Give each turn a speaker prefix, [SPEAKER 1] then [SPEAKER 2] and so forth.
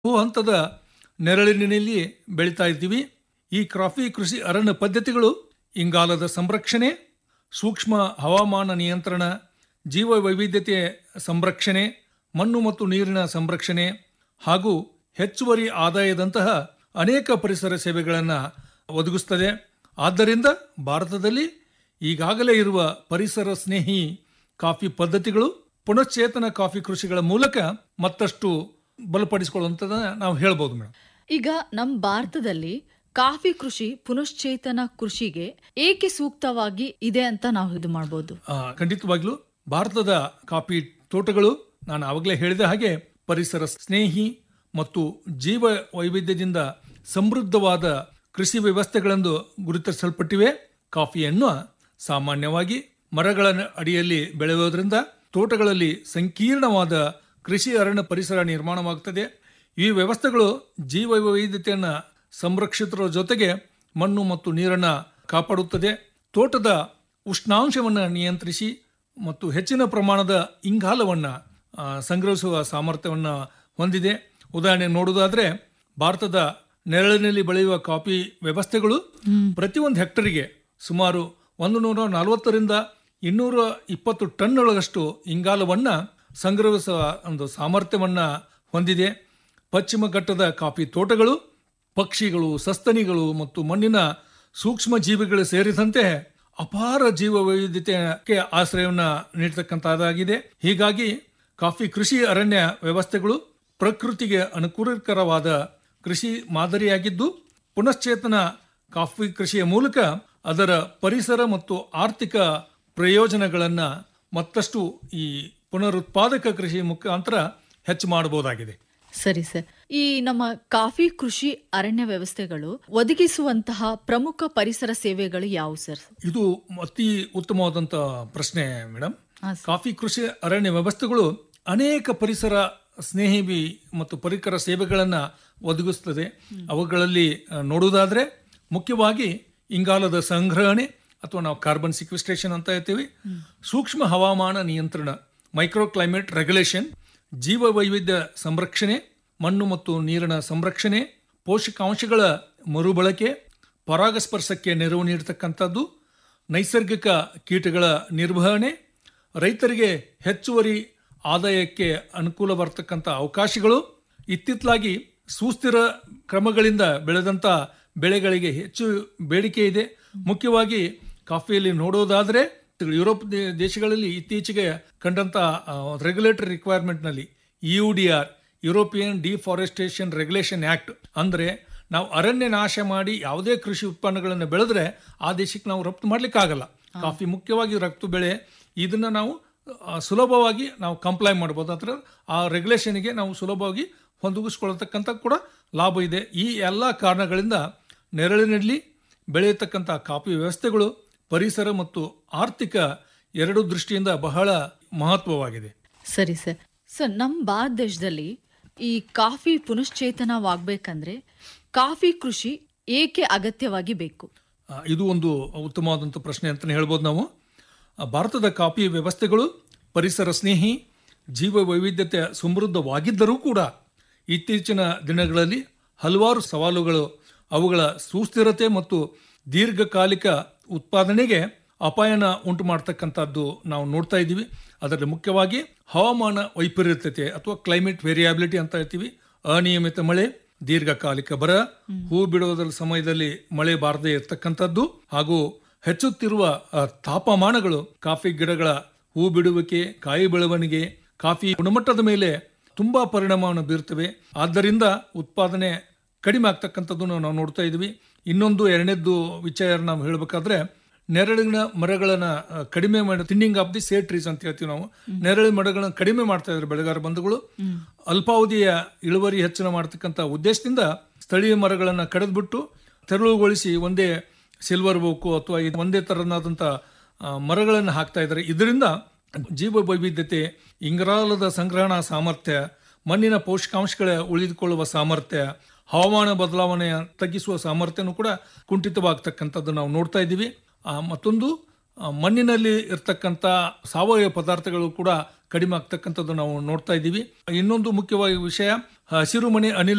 [SPEAKER 1] ಭೂ ಹಂತದ ನೆರಳಿನಲ್ಲಿ ಬೆಳೀತಾ ಇದ್ದೀವಿ ಈ ಕಾಫಿ ಕೃಷಿ ಅರಣ್ಯ ಪದ್ಧತಿಗಳು ಇಂಗಾಲದ ಸಂರಕ್ಷಣೆ ಸೂಕ್ಷ್ಮ ಹವಾಮಾನ ನಿಯಂತ್ರಣ ಜೀವ ವೈವಿಧ್ಯತೆ ಸಂರಕ್ಷಣೆ ಮಣ್ಣು ಮತ್ತು ನೀರಿನ ಸಂರಕ್ಷಣೆ ಹಾಗೂ ಹೆಚ್ಚುವರಿ ಆದಾಯದಂತಹ ಅನೇಕ ಪರಿಸರ ಸೇವೆಗಳನ್ನು ಒದಗಿಸ್ತದೆ ಆದ್ದರಿಂದ ಭಾರತದಲ್ಲಿ ಈಗಾಗಲೇ ಇರುವ ಪರಿಸರ ಸ್ನೇಹಿ ಕಾಫಿ ಪದ್ಧತಿಗಳು ಪುನಶ್ಚೇತನ ಕಾಫಿ ಕೃಷಿಗಳ ಮೂಲಕ ಮತ್ತಷ್ಟು ಬಲಪಡಿಸಿಕೊಳ್ಳುವಂಥದ್ದನ್ನ ನಾವು ಹೇಳ್ಬೋದು ಮೇಡಮ್
[SPEAKER 2] ಈಗ ನಮ್ಮ ಭಾರತದಲ್ಲಿ ಕಾಫಿ ಕೃಷಿ ಪುನಶ್ಚೇತನ ಕೃಷಿಗೆ ಏಕೆ ಸೂಕ್ತವಾಗಿ ಇದೆ ಅಂತ ನಾವು ಇದು ಮಾಡ್ಬೋದು
[SPEAKER 1] ಆ, ಖಂಡಿತವಾಗ್ಲೂ ಭಾರತದ ಕಾಫಿ ತೋಟಗಳು ನಾನು ಆವಾಗಲೇ ಹೇಳಿದ ಹಾಗೆ ಪರಿಸರ ಸ್ನೇಹಿ ಮತ್ತು ಜೀವ ವೈವಿಧ್ಯದಿಂದ ಸಮೃದ್ಧವಾದ ಕೃಷಿ ವ್ಯವಸ್ಥೆಗಳೆಂದು ಗುರುತಿಸಲ್ಪಟ್ಟಿವೆ ಕಾಫಿಯನ್ನು ಸಾಮಾನ್ಯವಾಗಿ ಮರಗಳ ಅಡಿಯಲ್ಲಿ ಬೆಳೆಯುವುದರಿಂದ ತೋಟಗಳಲ್ಲಿ ಸಂಕೀರ್ಣವಾದ ಕೃಷಿ ಅರಣ್ಯ ಪರಿಸರ ನಿರ್ಮಾಣವಾಗುತ್ತದೆ ಈ ವ್ಯವಸ್ಥೆಗಳು ಜೀವ ವೈವಿಧ್ಯತೆಯನ್ನು ಸಂರಕ್ಷಿಸುವ ಜೊತೆಗೆ ಮಣ್ಣು ಮತ್ತು ನೀರನ್ನು ಕಾಪಾಡುತ್ತದೆ ತೋಟದ ಉಷ್ಣಾಂಶವನ್ನು ನಿಯಂತ್ರಿಸಿ ಮತ್ತು ಹೆಚ್ಚಿನ ಪ್ರಮಾಣದ ಇಂಗಾಲವನ್ನು ಆ, ಸಂಗ್ರಹಿಸುವ ಸಾಮರ್ಥ್ಯವನ್ನು ಹೊಂದಿದೆ ಉದಾಹರಣೆ ನೋಡುವುದಾದ್ರೆ ಭಾರತದ ನೆರಳಿನಲ್ಲಿ ಬೆಳೆಯುವ ಕಾಫಿ ವ್ಯವಸ್ಥೆಗಳು ಪ್ರತಿಯೊಂದು ಹೆಕ್ಟರಿಗೆ ಸುಮಾರು ಒಂದು ನೂರ ನಲವತ್ತರಿಂದ ಇನ್ನೂರ ಇಪ್ಪತ್ತು ಟನ್ಗಳಷ್ಟು ಇಂಗಾಲವನ್ನು ಸಂಗ್ರಹಿಸುವ ಒಂದು ಸಾಮರ್ಥ್ಯವನ್ನು ಹೊಂದಿದೆ ಪಶ್ಚಿಮ ಘಟ್ಟದ ಕಾಫಿ ತೋಟಗಳು ಪಕ್ಷಿಗಳು ಸಸ್ತನಿಗಳು ಮತ್ತು ಮಣ್ಣಿನ ಸೂಕ್ಷ್ಮ ಜೀವಿಗಳು ಸೇರಿದಂತೆ ಅಪಾರ ಜೀವ ವೈವಿಧ್ಯತೆಗೆ ಆಶ್ರಯವನ್ನು ನೀಡತಕ್ಕಂಥದ್ದಾಗಿದೆ ಹೀಗಾಗಿ ಕಾಫಿ ಕೃಷಿ ಅರಣ್ಯ ವ್ಯವಸ್ಥೆಗಳು ಪ್ರಕೃತಿಗೆ ಅನುಕೂಲಕರವಾದ ಕೃಷಿ ಮಾದರಿಯಾಗಿದ್ದು ಪುನಶ್ಚೇತನ ಕಾಫಿ ಕೃಷಿಯ ಮೂಲಕ ಅದರ ಪರಿಸರ ಮತ್ತು ಆರ್ಥಿಕ ಪ್ರಯೋಜನಗಳನ್ನು ಮತ್ತಷ್ಟು ಈ ಪುನರುತ್ಪಾದಕ ಕೃಷಿ ಮುಖಾಂತರ ಹೆಚ್ಚು ಮಾಡಬಹುದಾಗಿದೆ
[SPEAKER 2] ಸರಿ ಸರ್ ಈ ನಮ್ಮ ಕಾಫಿ ಕೃಷಿ ಅರಣ್ಯ ವ್ಯವಸ್ಥೆಗಳು ಒದಗಿಸುವಂತಹ ಪ್ರಮುಖ ಪರಿಸರ ಸೇವೆಗಳು ಯಾವುವು ಸರ್
[SPEAKER 1] ಇದು ಅತಿ ಉತ್ತಮವಾದಂಥ ಪ್ರಶ್ನೆ ಮೇಡಮ್
[SPEAKER 2] ಹಾ, ಸರ್.
[SPEAKER 1] ಕಾಫಿ ಕೃಷಿ ಅರಣ್ಯ ವ್ಯವಸ್ಥೆಗಳು ಅನೇಕ ಪರಿಸರ ಸ್ನೇಹಿ ಮತ್ತು ಪರಿಕರ ಸೇವೆಗಳನ್ನು ಒದಗಿಸ್ತದೆ ಅವುಗಳಲ್ಲಿ ಆ, ನೋಡುವುದಾದ್ರೆ ಮುಖ್ಯವಾಗಿ ಇಂಗಾಲದ ಸಂಗ್ರಹಣೆ ಅಥವಾ ನಾವು ಕಾರ್ಬನ್ ಸಿಕ್ವಿಸ್ಟ್ರೇಷನ್ ಅಂತ ಹೇಳ್ತೀವಿ ಸೂಕ್ಷ್ಮ ಹವಾಮಾನ ನಿಯಂತ್ರಣ ಮೈಕ್ರೋ ಕ್ಲೈಮೇಟ್ ರೆಗ್ಯುಲೇಷನ್ ಜೀವ ವೈವಿಧ್ಯ ಸಂರಕ್ಷಣೆ ಮಣ್ಣು ಮತ್ತು ನೀರಿನ ಸಂರಕ್ಷಣೆ ಪೋಷಕಾಂಶಗಳ ಮರುಬಳಕೆ ಪರಾಗಸ್ಪರ್ಶಕ್ಕೆ ನೆರವು ನೀಡತಕ್ಕಂಥದ್ದು ನೈಸರ್ಗಿಕ ಕೀಟಗಳ ನಿರ್ವಹಣೆ ರೈತರಿಗೆ ಹೆಚ್ಚುವರಿ ಆದಾಯಕ್ಕೆ ಅನುಕೂಲ ಬರ್ತಕ್ಕಂಥ ಅವಕಾಶಗಳು ಇತ್ತಿತ್ತಲಾಗಿ ಸುಸ್ಥಿರ ಕ್ರಮಗಳಿಂದ ಬೆಳೆದಂಥ ಬೆಳೆಗಳಿಗೆ ಹೆಚ್ಚು ಬೇಡಿಕೆ ಇದೆ ಮುಖ್ಯವಾಗಿ ಕಾಫಿಯಲ್ಲಿ ನೋಡೋದಾದರೆ ಯುರೋಪ್ ದೇ- ದೇಶಗಳಲ್ಲಿ ಇತ್ತೀಚೆಗೆ ಕಂಡಂಥ ರೆಗ್ಯುಲೇಟರಿ ರಿಕ್ವೈರ್ಮೆಂಟ್ನಲ್ಲಿ U D R European deforestation regulation act ಅಂದರೆ ನಾವು ಅರಣ್ಯ ನಾಶ ಮಾಡಿ ಯಾವುದೇ ಕೃಷಿ ಉತ್ಪನ್ನಗಳನ್ನು ಬೆಳೆದ್ರೆ ಆ ದೇಶಕ್ಕೆ ನಾವು ರಫ್ತು ಮಾಡ್ಲಿಕ್ಕಾಗಲ್ಲ ಕಾಫಿ ಮುಖ್ಯವಾಗಿ ರಫ್ತು ಬೆಳೆ ಇದನ್ನ ನಾವು ಆ, ಸುಲಭವಾಗಿ ನಾವು ಕಂಪ್ಲೈ ಮಾಡ್ಬೋದು ಅದರ ಆ ರೆಗ್ಯುಲೇಷನ್ಗೆ ನಾವು ಸುಲಭವಾಗಿ ಹೊಂದಿಸ್ಕೊಳ್ತಕ್ಕಂಥ ಕೂಡ ಲಾಭ ಇದೆ ಈ ಎಲ್ಲ ಕಾರಣಗಳಿಂದ ನೆರಳಿನಲ್ಲಿ ಬೆಳೆಯತಕ್ಕಂಥ ಕಾಫಿ ವ್ಯವಸ್ಥೆಗಳು ಪರಿಸರ ಮತ್ತು ಆರ್ಥಿಕ ಎರಡು ದೃಷ್ಟಿಯಿಂದ ಬಹಳ ಮಹತ್ವವಾಗಿದೆ
[SPEAKER 2] ಸರಿ ಸರ್ ಸರ್ ನಮ್ಮ ಭಾರತ ದೇಶದಲ್ಲಿ ಈ ಕಾಫಿ ಪುನಶ್ಚೇತನವಾಗಬೇಕಂದ್ರೆ ಕಾಫಿ ಕೃಷಿ ಏಕೆ ಅಗತ್ಯವಾಗಿ ಬೇಕು
[SPEAKER 1] ಆ, ಇದು ಒಂದು ಉತ್ತಮವಾದಂಥ ಪ್ರಶ್ನೆ ಅಂತಲೇ ಹೇಳ್ಬೋದು ನಾವು ಆ, ಭಾರತದ ಕಾಫಿ ವ್ಯವಸ್ಥೆಗಳು ಪರಿಸರ ಸ್ನೇಹಿ ಜೀವ ವೈವಿಧ್ಯತೆ ಸಮೃದ್ಧವಾಗಿದ್ದರೂ ಕೂಡ ಇತ್ತೀಚಿನ ದಿನಗಳಲ್ಲಿ ಹಲವಾರು ಸವಾಲುಗಳು ಅವುಗಳ ಸುಸ್ಥಿರತೆ ಮತ್ತು ದೀರ್ಘಕಾಲಿಕ ಉತ್ಪಾದನೆಗೆ ಅಪಾಯನ ಉಂಟು ಮಾಡ್ತಕ್ಕಂಥದ್ದು ನಾವು ನೋಡ್ತಾ ಇದ್ದೀವಿ ಅದರಲ್ಲಿ ಮುಖ್ಯವಾಗಿ ಹವಾಮಾನ ವೈಪರೀತ್ಯತೆ ಅಥವಾ ಕ್ಲೈಮೇಟ್ ವೇರಿಯಾಬಿಲಿಟಿ ಅಂತ ಹೇಳ್ತೀವಿ ಅನಿಯಮಿತ ಮಳೆ ದೀರ್ಘಕಾಲಿಕ ಬರ ಹೂ ಬಿಡುವುದರ ಸಮಯದಲ್ಲಿ ಮಳೆ ಬಾರದೇ ಇರತಕ್ಕಂಥದ್ದು ಹಾಗೂ ಹೆಚ್ಚುತ್ತಿರುವ ಆ, ತಾಪಮಾನಗಳು ಕಾಫಿ ಗಿಡಗಳ ಹೂ ಬಿಡುವಿಕೆ ಕಾಯಿ ಬೆಳವಣಿಗೆ ಕಾಫಿ ಗುಣಮಟ್ಟದ ಮೇಲೆ ತುಂಬಾ ಪರಿಣಾಮವನ್ನು ಬೀರ್ತವೆ ಆದ್ದರಿಂದ ಉತ್ಪಾದನೆ ಕಡಿಮೆ ಆಗ್ತಕ್ಕಂಥದ್ದನ್ನು ನಾವು ನೋಡ್ತಾ ಇದ್ವಿ ಇನ್ನೊಂದು ಎರಡನೇದ್ದು ವಿಚಾರ ನಾವು ಹೇಳಬೇಕಾದ್ರೆ ನೆರಳಿನ ಮರಗಳನ್ನ ಆ, ಕಡಿಮೆ ಮಾಡಿ thinning of the shade trees ಅಂತ ಹೇಳ್ತೀವಿ ನಾವು ನೆರಳಿನ ಮರಗಳನ್ನ ಕಡಿಮೆ ಮಾಡ್ತಾ ಇದ್ದಾರೆ ಬೆಳೆಗಾರ ಬಂಧುಗಳು ಅಲ್ಪಾವಧಿಯ ಇಳುವರಿ ಹೆಚ್ಚಳ ಮಾಡತಕ್ಕಂಥ ಉದ್ದೇಶದಿಂದ ಸ್ಥಳೀಯ ಮರಗಳನ್ನ ಕಡಿದ್ಬಿಟ್ಟು ತೆರಳುಗೊಳಿಸಿ ಒಂದೇ ಸಿಲ್ವರ್ ಬೋಕು ಅಥವಾ ಇದು ಒಂದೇ ತರನಾದಂಥ ಮರಗಳನ್ನು ಹಾಕ್ತಾ ಇದ್ದಾರೆ ಇದರಿಂದ ಜೀವ ವೈವಿಧ್ಯತೆ ಇಂಗಾಲದ ಸಂಗ್ರಹಣಾ ಸಾಮರ್ಥ್ಯ ಮಣ್ಣಿನ ಪೋಷಕಾಂಶಗಳ ಉಳಿದುಕೊಳ್ಳುವ ಸಾಮರ್ಥ್ಯ ಹವಾಮಾನ ಬದಲಾವಣೆ ತಗ್ಗಿಸುವ ಸಾಮರ್ಥ್ಯನೂ ಕೂಡ ಕುಂಠಿತವಾಗ್ತಕ್ಕಂಥದ್ದು ನಾವು ನೋಡ್ತಾ ಇದ್ದೀವಿ ಆ, ಮತ್ತೊಂದು ಆ, ಮಣ್ಣಿನಲ್ಲಿ ಇರ್ತಕ್ಕಂಥ ಸಾವಯವ ಪದಾರ್ಥಗಳು ಕೂಡ ಕಡಿಮೆ ಆಗ್ತಕ್ಕಂಥದ್ದು ನಾವು ನೋಡ್ತಾ ಇದ್ದೀವಿ ಇನ್ನೊಂದು ಮುಖ್ಯವಾಗಿ ವಿಷಯ ಹಸಿರು ಮನೆ ಅನಿಲ